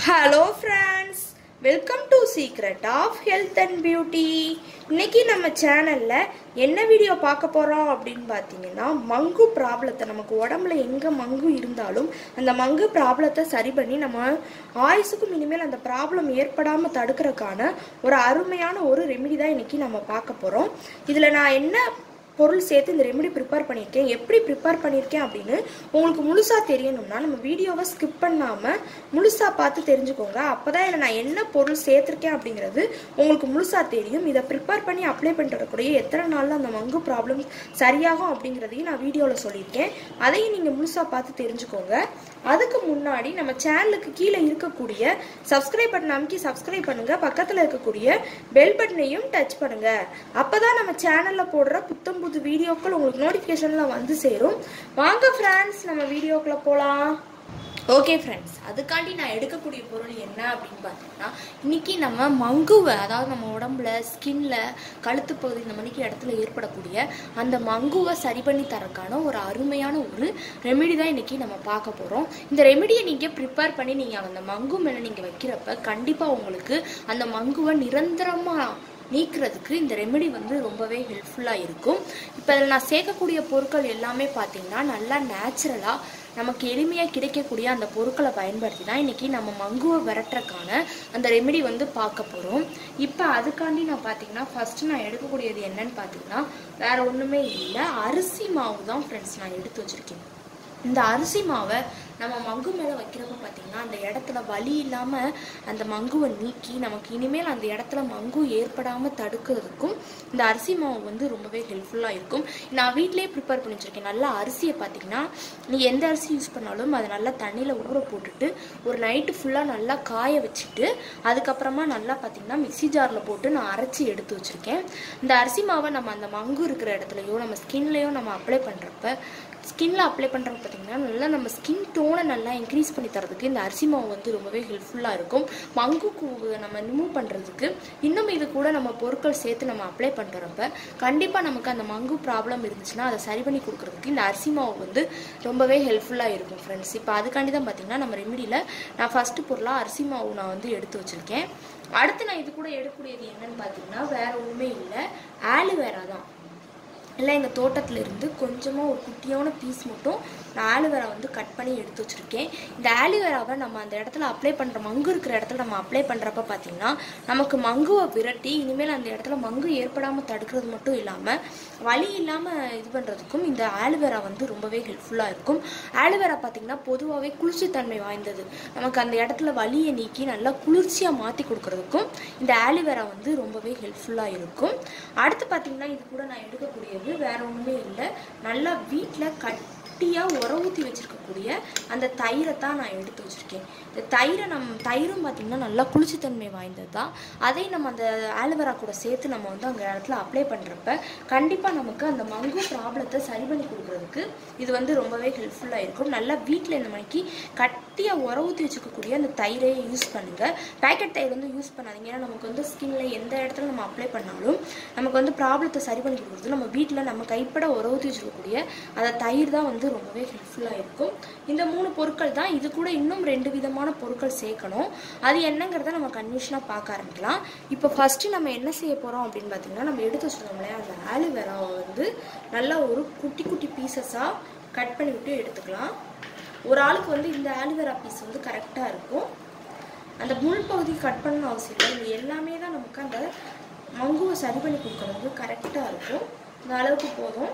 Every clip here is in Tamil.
hello friends welcome to secret of health and beauty இன்னைக்கு நம்ம சேனலில் என்ன வீடியோ பார்க்க போகிறோம் அப்படின்னு பார்த்தீங்கன்னா மங்கு ப்ராப்ளத்தை நமக்கு உடம்புல எங்கே மங்கு இருந்தாலும் அந்த மங்கு ப்ராப்ளத்தை சரி பண்ணி நம்ம ஆயுசுக்கும் இனிமேல் அந்த ப்ராப்ளம் ஏற்படாமல் தடுக்கிறதுக்கான ஒரு அருமையான ஒரு ரெமெடி தான் இன்னைக்கு நம்ம பார்க்க போகிறோம் இதில் நான் என்ன பொருள் சேர்த்து இந்த ரெமெடி ப்ரிப்பேர் பண்ணியிருக்கேன் எப்படி ப்ரிப்பேர் பண்ணியிருக்கேன் அப்படின்னு உங்களுக்கு முழுசாக தெரியணும்னா நம்ம வீடியோவை ஸ்கிப் பண்ணாமல் முழுசாக பார்த்து தெரிஞ்சுக்கோங்க அப்போ தான் இதில் நான் என்ன பொருள் சேர்த்துருக்கேன் அப்படிங்கிறது உங்களுக்கு முழுசாக தெரியும் இதை ப்ரிப்பேர் பண்ணி அப்ளை பண்ணுறக்கூடிய எத்தனை நாளில் அந்த மங்கு ப்ராப்ளம் சரியாகும் அப்படிங்கிறதையும் நான் வீடியோவில் சொல்லியிருக்கேன் அதையும் நீங்கள் முழுசாக பார்த்து தெரிஞ்சுக்கோங்க அதுக்கு முன்னாடி நம்ம சேனலுக்கு கீழே இருக்கக்கூடிய சப்ஸ்கிரைப் பட்டன் அமைக்கி சப்ஸ்கிரைப் பண்ணுங்க பக்கத்தில் இருக்கக்கூடிய பெல் பட்டனையும் டச் பண்ணுங்க அப்பதான் நம்ம சேனல்ல போடுற புத்தம் புது வீடியோக்கள் உங்களுக்கு நோட்டிஃபிகேஷன்ல வந்து சேரும் வாங்க ஃப்ரெண்ட்ஸ் நம்ம வீடியோக்குள்ள போலாம் ஓகே ஃப்ரெண்ட்ஸ் அதுக்காண்டி நான் எடுக்கக்கூடிய பொருள் என்ன அப்படின்னு பார்த்தீங்கன்னா இன்னைக்கு நம்ம மங்குவை அதாவது நம்ம உடம்புல ஸ்கின்ல கழுத்து பகுதி இந்த மணிக்கு இடத்துல ஏற்படக்கூடிய அந்த மங்குவை சரி பண்ணி தரக்கான ஒரு அருமையான ஒரு ரெமெடி தான் இன்னைக்கு நம்ம பார்க்க போகிறோம் இந்த ரெமெடியை நீங்கள் ப்ரிப்பேர் பண்ணி நீங்கள் அந்த மங்கு மேலே நீங்கள் வைக்கிறப்ப கண்டிப்பாக உங்களுக்கு அந்த மங்குவை நிரந்தரமாக நீக்கிறதுக்கு இந்த ரெமெடி வந்து ரொம்பவே ஹெல்ப்ஃபுல்லாக இருக்கும் இப்போ அதில் நான் சேர்க்கக்கூடிய பொருட்கள் எல்லாமே பார்த்தீங்கன்னா நல்லா நேச்சுரலாக நமக்கு எளிமையாக கிடைக்கக்கூடிய அந்த பொருட்களை பயன்படுத்தி தான் இன்றைக்கி நம்ம மங்குவை விரட்டுறக்கான அந்த ரெமெடி வந்து பார்க்க போகிறோம் இப்போ அதுக்காண்டி நான் பார்த்தீங்கன்னா ஃபஸ்ட்டு நான் எடுக்கக்கூடியது என்னன்னு பார்த்தீங்கன்னா வேற ஒன்றுமே இல்லை அரிசி மாவு தான் ஃப்ரெண்ட்ஸ் நான் எடுத்து வச்சுருக்கேன் இந்த அரிசி மாவை நம்ம மங்கு மேலே வைக்கிறப்ப பார்த்தீங்கன்னா அந்த இடத்துல வலி இல்லாமல் அந்த மங்குவை நீக்கி நமக்கு இனிமேல் அந்த இடத்துல மங்கு ஏற்படாமல் தடுக்கிறதுக்கும் இந்த அரிசி மாவு வந்து ரொம்பவே ஹெல்ப்ஃபுல்லாக இருக்கும் நான் வீட்டிலேயே ப்ரிப்பேர் பண்ணி வச்சுருக்கேன் நல்லா அரிசியை பார்த்தீங்கன்னா நீ எந்த அரிசி யூஸ் பண்ணாலும் அதை நல்லா தண்ணியில் ஊற போட்டுட்டு ஒரு நைட்டு ஃபுல்லாக நல்லா காய வச்சுட்டு அதுக்கப்புறமா நல்லா பார்த்தீங்கன்னா மிக்சி ஜாரில் போட்டு நான் அரைச்சி எடுத்து வச்சுருக்கேன் இந்த அரிசி மாவை நம்ம அந்த மங்கு இருக்கிற இடத்துலையோ நம்ம ஸ்கின்லேயோ நம்ம அப்ளை பண்ணுறப்ப ஸ்கின்ல அப்ளை பண்ணுறப்ப பார்த்தீங்கன்னா நல்லா நம்ம ஸ்கின் டோனை நல்லா இன்க்ரீஸ் பண்ணி தரதுக்கு இந்த அரிசி மாவு வந்து ரொம்பவே ஹெல்ப்ஃபுல்லாக இருக்கும் மங்கு கூவு நம்ம ரிமூவ் பண்ணுறதுக்கு இன்னும் இது கூட நம்ம பொருட்கள் சேர்த்து நம்ம அப்ளை பண்ணுறப்ப கண்டிப்பாக நமக்கு அந்த மங்கு ப்ராப்ளம் இருந்துச்சுன்னா அதை சரி பண்ணி கொடுக்குறதுக்கு இந்த அரிசி மாவு வந்து ரொம்பவே ஹெல்ப்ஃபுல்லாக இருக்கும் ஃப்ரெண்ட்ஸ் இப்போ அதுக்காண்டி தான் பார்த்தீங்கன்னா நம்ம ரெமிடியில் நான் ஃபஸ்ட்டு பொருளாக அரிசி மாவு நான் வந்து எடுத்து வச்சுருக்கேன் அடுத்து நான் இது கூட எடுக்கக்கூடியது என்னன்னு பார்த்தீங்கன்னா வேற ஒன்றுமே இல்லை ஆலுவேரா தான் எல்லாம் எங்கள் தோட்டத்தில் இருந்து கொஞ்சமாக ஒரு குட்டியான பீஸ் மட்டும் நான் ஆலுவேரா வந்து கட் பண்ணி எடுத்து வச்சுருக்கேன் இந்த ஆலுவேராவை நம்ம அந்த இடத்துல அப்ளை பண்ணுற மங்கு இருக்கிற இடத்துல நம்ம அப்ளை பண்ணுறப்ப பார்த்தீங்கன்னா நமக்கு மங்குவை விரட்டி இனிமேல் அந்த இடத்துல மங்கு ஏற்படாமல் தடுக்கிறது மட்டும் இல்லாமல் வலி இல்லாமல் இது பண்ணுறதுக்கும் இந்த ஆலுவேரா வந்து ரொம்பவே ஹெல்ப்ஃபுல்லாக இருக்கும் ஆலுவேரா பார்த்தீங்கன்னா பொதுவாகவே குளிர்ச்சித்தன்மை வாய்ந்தது நமக்கு அந்த இடத்துல வலியை நீக்கி நல்லா குளிர்ச்சியாக மாற்றி கொடுக்கறதுக்கும் இந்த ஆலுவேரா வந்து ரொம்பவே ஹெல்ப்ஃபுல்லாக இருக்கும் அடுத்து பார்த்தீங்கன்னா இது கூட நான் எடுக்கக்கூடியது வந்து வேற ஒன்றுமே இல்லை நல்லா வீட்டில் கட்டியாக உர ஊற்றி வச்சுருக்கக்கூடிய அந்த தயிரை தான் நான் எடுத்து வச்சுருக்கேன் இந்த தயிரை நம் தயிரும் பார்த்திங்கன்னா நல்லா குளிர்ச்சித்தன்மை வாய்ந்தது தான் அதை நம்ம அந்த ஆலோவேரா கூட சேர்த்து நம்ம வந்து அங்கே இடத்துல அப்ளை பண்ணுறப்ப கண்டிப்பாக நமக்கு அந்த மங்கு ப்ராப்ளத்தை சரி பண்ணி கொடுக்குறதுக்கு இது வந்து ரொம்பவே ஹெல்ப்ஃபுல்லாக இருக்கும் நல்லா வீட்டில் இந்த மணிக்கு கட்டியாக உர ஊற்றி வச்சுக்கக்கூடிய அந்த தயிரையை யூஸ் பண்ணுங்கள் பேக்கெட் தயிர் வந்து யூஸ் பண்ணாதீங்க ஏன்னா நமக்கு வந்து ஸ்கின்ல எந்த இடத்துல நம்ம அப்ளை பண்ணாலும் நமக்கு வந்து ப்ராப்ளத்தை சரி பண்ணி கொடுக்குறது நம்ம வீட்டில் நம்ம கைப்பட உர ஊற்றி வச்சுக்கக்கூடிய அந்த தயிர் தான் வந்து ரொம்பவே ஹெல்ப்ஃபுல்லாக இருக்கும் இந்த மூணு பொருட்கள் தான் இது கூட இன்னும் ரெண்டு விதமான பொருட்கள் சேர்க்கணும் அது என்னங்கிறத நம்ம கன்வியூஷனாக பார்க்க ஆரம்பிக்கலாம் இப்போ ஃபஸ்ட்டு நம்ம என்ன செய்ய போகிறோம் அப்படின்னு பார்த்தீங்கன்னா நம்ம எடுத்து வச்சுருக்கோம் இல்லையா அந்த ஆலுவேராவை வந்து நல்லா ஒரு குட்டி குட்டி பீசஸாக கட் பண்ணி விட்டு எடுத்துக்கலாம் ஒரு ஆளுக்கு வந்து இந்த ஆலுவேரா பீஸ் வந்து கரெக்டாக இருக்கும் அந்த முள் பகுதி கட் பண்ணணும் அவசியம் இல்லை இது எல்லாமே தான் நமக்கு அந்த மங்குவை சரி பண்ணி கொடுக்குறது கரெக்டாக இருக்கும் இந்த அளவுக்கு போதும்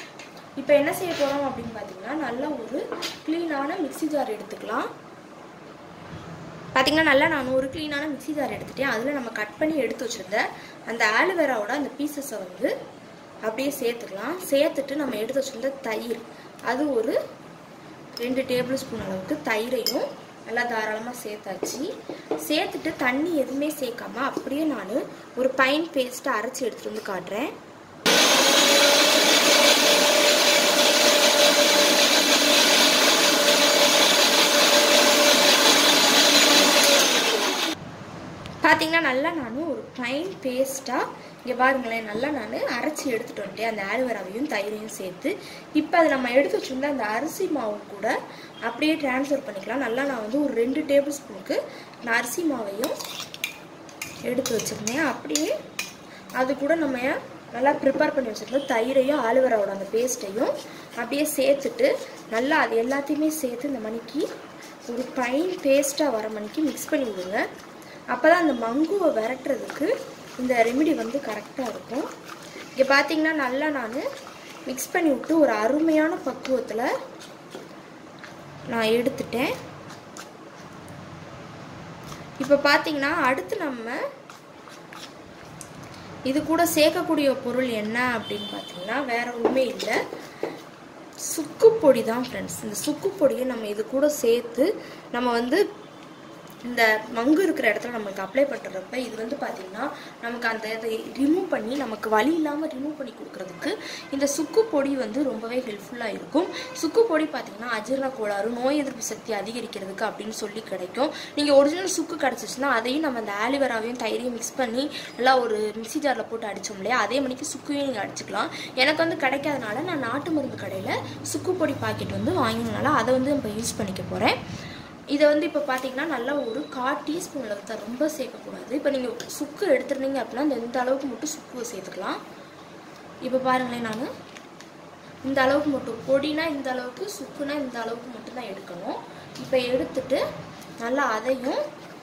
இப்போ என்ன செய்ய போகிறோம் அப்படின்னு பார்த்தீங்கன்னா நல்ல ஒரு க்ளீனான மிக்சி ஜார் எடுத்துக்கலாம் பார்த்தீங்கன்னா நல்லா நான் ஒரு க்ளீனான மிக்சி ஜார் எடுத்துட்டேன் அதில் நம்ம கட் பண்ணி எடுத்து வச்சுருந்த அந்த ஆலுவேராவோட அந்த பீசஸை வந்து அப்படியே சேர்த்துக்கலாம் சேர்த்துட்டு நம்ம எடுத்து வச்சுருந்த தயிர் அது ஒரு ரெண்டு டேபிள் ஸ்பூன் அளவுக்கு தயிரையும் நல்லா தாராளமாக சேர்த்தாச்சு சேர்த்துட்டு தண்ணி எதுவுமே சேர்க்காம அப்படியே நான் ஒரு பைன் பேஸ்ட்டை அரைச்சி எடுத்துகிட்டு வந்து காட்டுறேன் பார்த்தீங்கன்னா நல்லா நான் ஒரு பைன் பேஸ்ட்டாக இங்கே பாருங்களேன் நல்லா நான் அரைச்சி எடுத்துட்டு வந்துட்டேன் அந்த ஆலுவேராவையும் தயிரையும் சேர்த்து இப்போ அதை நம்ம எடுத்து வச்சுருந்த அந்த அரிசி மாவு கூட அப்படியே ட்ரான்ஸ்ஃபர் பண்ணிக்கலாம் நல்லா நான் வந்து ஒரு ரெண்டு டேபிள் ஸ்பூனுக்கு நான் அரிசி மாவையும் எடுத்து வச்சுருந்தேன் அப்படியே அது கூட நம்ம நல்லா ப்ரிப்பேர் பண்ணி வச்சுருந்தோம் தயிரையும் ஆலுவேராவோட அந்த பேஸ்ட்டையும் அப்படியே சேர்த்துட்டு நல்லா அது எல்லாத்தையுமே சேர்த்து இந்த மணிக்கு ஒரு பைன் பேஸ்ட்டாக வர மணிக்கு மிக்ஸ் பண்ணி விடுங்க அப்போ தான் அந்த மங்குவை விரட்டுறதுக்கு இந்த ரெமிடி வந்து கரெக்டாக இருக்கும் இங்கே பார்த்தீங்கன்னா நல்லா நான் மிக்ஸ் பண்ணி விட்டு ஒரு அருமையான பக்குவத்தில் நான் எடுத்துட்டேன் இப்போ பார்த்தீங்கன்னா அடுத்து நம்ம இது கூட சேர்க்கக்கூடிய பொருள் என்ன அப்படின்னு பார்த்தீங்கன்னா வேற ஒன்றுமே இல்லை சுக்கு பொடி தான் ஃப்ரெண்ட்ஸ் இந்த சுக்கு பொடியை நம்ம இது கூட சேர்த்து நம்ம வந்து இந்த மங்கு இருக்கிற இடத்துல நமக்கு அப்ளை பண்ணுறப்ப இது வந்து பார்த்திங்கன்னா நமக்கு அந்த இதை ரிமூவ் பண்ணி நமக்கு வலி இல்லாமல் ரிமூவ் பண்ணி கொடுக்குறதுக்கு இந்த சுக்கு பொடி வந்து ரொம்பவே ஹெல்ப்ஃபுல்லாக இருக்கும் சுக்கு பொடி பார்த்திங்கன்னா அஜீரண கோளாறு நோய் எதிர்ப்பு சக்தி அதிகரிக்கிறதுக்கு அப்படின்னு சொல்லி கிடைக்கும் நீங்கள் ஒரிஜினல் சுக்கு கிடச்சிச்சுன்னா அதையும் நம்ம அந்த ஆலிவராவையும் தயிரையும் மிக்ஸ் பண்ணி நல்லா ஒரு மிக்சி ஜாரில் போட்டு அடித்தோம் இல்லையா அதே மணிக்கு சுக்கையும் நீங்கள் அடிச்சுக்கலாம் எனக்கு வந்து கிடைக்காதனால நான் நாட்டு மருந்து கடையில் சுக்கு பொடி பாக்கெட் வந்து வாங்கினதுனால அதை வந்து இப்போ யூஸ் பண்ணிக்க போகிறேன் இதை வந்து இப்போ பார்த்தீங்கன்னா நல்லா ஒரு கால் டீஸ்பூனில் தான் ரொம்ப சேர்க்கக்கூடாது இப்போ நீங்கள் சுக்கு எடுத்துருந்தீங்க அப்படின்னா இந்த இந்த அளவுக்கு மட்டும் சுக்கு சேர்த்துக்கலாம் இப்போ பாருங்களேன் நான் இந்த அளவுக்கு மட்டும் பொடினா இந்த அளவுக்கு சுக்குனா இந்த அளவுக்கு மட்டும் தான் எடுக்கணும் இப்போ எடுத்துட்டு நல்லா அதையும்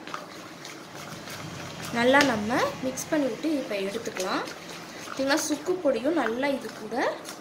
நல்லா நம்ம மிக்ஸ் பண்ணி விட்டு இப்போ எடுத்துக்கலாம் பார்த்தீங்கன்னா சுக்கு பொடியும் நல்லா இது கூட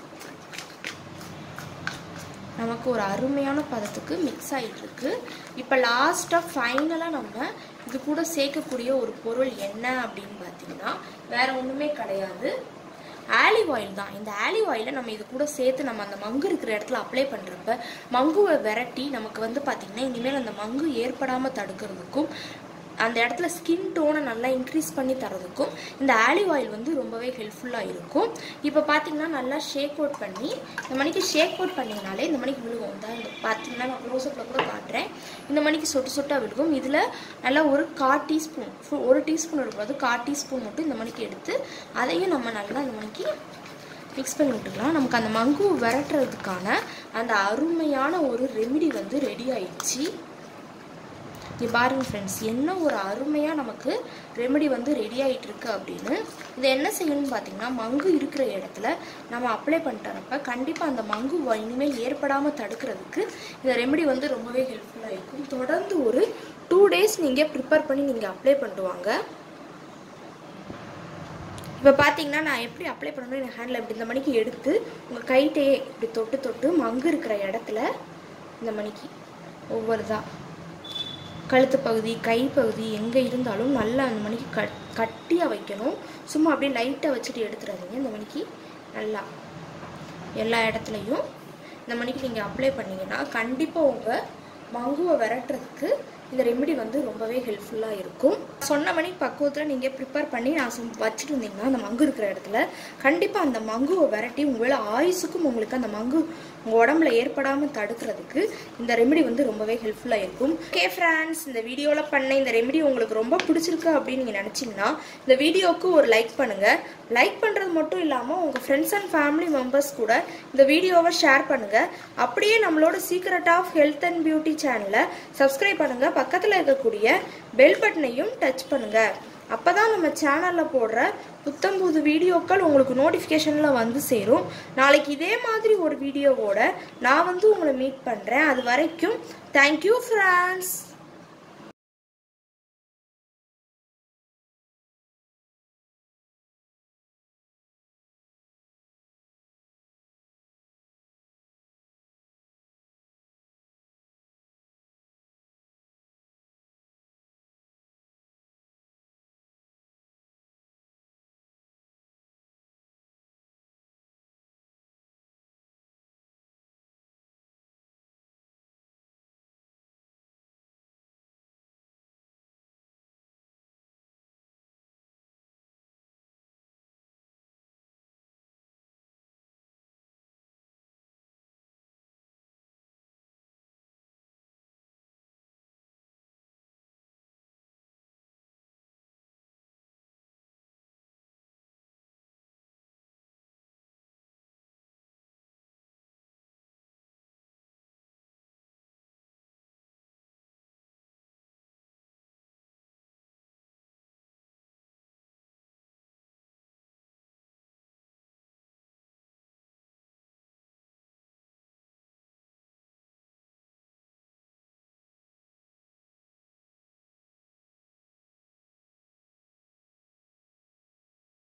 நமக்கு ஒரு அருமையான பதத்துக்கு மிக்ஸ் ஆகிட்டு இருக்கு இப்போ லாஸ்ட்டாக ஃபைனலாக நம்ம இது கூட சேர்க்கக்கூடிய ஒரு பொருள் என்ன அப்படின்னு பார்த்தீங்கன்னா வேற ஒன்றுமே கிடையாது ஆலிவ் ஆயில் தான் இந்த ஆலிவ் ஆயிலை நம்ம இது கூட சேர்த்து நம்ம அந்த மங்கு இருக்கிற இடத்துல அப்ளை பண்ணுறப்ப மங்குவை விரட்டி நமக்கு வந்து பார்த்திங்கன்னா இனிமேல் அந்த மங்கு ஏற்படாமல் தடுக்கிறதுக்கும் அந்த இடத்துல ஸ்கின் டோனை நல்லா இன்க்ரீஸ் பண்ணி தரதுக்கும் இந்த ஆலிவ் ஆயில் வந்து ரொம்பவே ஹெல்ப்ஃபுல்லாக இருக்கும் இப்போ பார்த்தீங்கன்னா நல்லா ஷேக் அவுட் பண்ணி இந்த மணிக்கு ஷேக் அவுட் பண்ணிங்கனாலே இந்த மணிக்கு விழுவும் இந்த பார்த்தீங்கன்னா நான் க்ளோஸ்அப்பில் கூட காட்டுறேன் இந்த மணிக்கு சொட்டு சொட்டாக விழுகும் இதில் நல்லா ஒரு கால் டீஸ்பூன் ஒரு டீஸ்பூன் எடுக்கூடாது கால் டீஸ்பூன் மட்டும் இந்த மணிக்கு எடுத்து அதையும் நம்ம நல்லா இந்த மணிக்கு மிக்ஸ் பண்ணி விட்டுக்கலாம் நமக்கு அந்த மங்கு விரட்டுறதுக்கான அந்த அருமையான ஒரு ரெமிடி வந்து ரெடி ஆயிடுச்சு இங்கே பாருங்க ஃப்ரெண்ட்ஸ் என்ன ஒரு அருமையாக நமக்கு ரெமெடி வந்து ரெடி ஆகிட்டு இருக்கு அப்படின்னு இதை என்ன செய்யணும்னு பார்த்தீங்கன்னா மங்கு இருக்கிற இடத்துல நம்ம அப்ளை பண்ணிட்டறப்ப கண்டிப்பாக அந்த மங்கு வ- இனிமேல் ஏற்படாமல் தடுக்கிறதுக்கு இந்த ரெமெடி வந்து ரொம்பவே ஹெல்ப்ஃபுல்லாக இருக்கும் தொடர்ந்து ஒரு டூ டேஸ் நீங்கள் ப்ரிப்பேர் பண்ணி நீங்கள் அப்ளை பண்ணுவாங்க இப்போ பார்த்தீங்கன்னா நான் எப்படி அப்ளை பண்ணணும் என் ஹேண்டில் இப்படி இந்த மணிக்கு எடுத்து உங்கள் கைட்டையே இப்படி தொட்டு தொட்டு மங்கு இருக்கிற இடத்துல இந்த மணிக்கு ஒவ்வொருதா கழுத்து பகுதி கை பகுதி எங்கே இருந்தாலும் நல்லா அந்த மணிக்கு கட் கட்டியாக வைக்கணும் சும்மா அப்படியே லைட்டாக வச்சுட்டு எடுத்துடாதீங்க இந்த மணிக்கு நல்லா எல்லா இடத்துலையும் இந்த மணிக்கு நீங்கள் அப்ளை பண்ணீங்கன்னா கண்டிப்பாக உங்கள் மங்குவை விரட்டுறதுக்கு இந்த ரெமெடி வந்து ரொம்பவே ஹெல்ப்ஃபுல்லாக இருக்கும் சொன்ன மணி பக்குவத்தில் நீங்கள் ப்ரிப்பேர் பண்ணி நான் சும் வச்சுட்டு இருந்தீங்கன்னா அந்த மங்கு இருக்கிற இடத்துல கண்டிப்பாக அந்த மங்குவை விரட்டி உங்களை ஆயுசுக்கும் உங்களுக்கு அந்த மங்கு உங்கள் உடம்புல ஏற்படாமல் தடுக்கிறதுக்கு இந்த ரெமெடி வந்து ரொம்பவே ஹெல்ப்ஃபுல்லாக இருக்கும் ஓகே ஃப்ரெண்ட்ஸ் இந்த வீடியோவில் பண்ண இந்த ரெமெடி உங்களுக்கு ரொம்ப பிடிச்சிருக்கு அப்படின்னு நீங்கள் நினச்சிங்கன்னா இந்த வீடியோவுக்கு ஒரு லைக் பண்ணுங்கள் லைக் பண்ணுறது மட்டும் இல்லாமல் உங்கள் ஃப்ரெண்ட்ஸ் அண்ட் ஃபேமிலி மெம்பர்ஸ் கூட இந்த வீடியோவை ஷேர் பண்ணுங்கள் அப்படியே நம்மளோட secret of health and beauty சேனலை சப்ஸ்கிரைப் பண்ணுங்கள் பக்கத்தில் இருக்கக்கூடிய பெல் பட்டனையும் டச் பண்ணுங்கள் அப்போ தான் நம்ம சேனலில் போடுற புத்தம் புது வீடியோக்கள் உங்களுக்கு நோட்டிஃபிகேஷனில் வந்து சேரும் நாளைக்கு இதே மாதிரி ஒரு வீடியோவோட நான் வந்து உங்களை மீட் பண்ணுறேன் அது வரைக்கும் தேங்க்யூ ஃப்ரெண்ட்ஸ்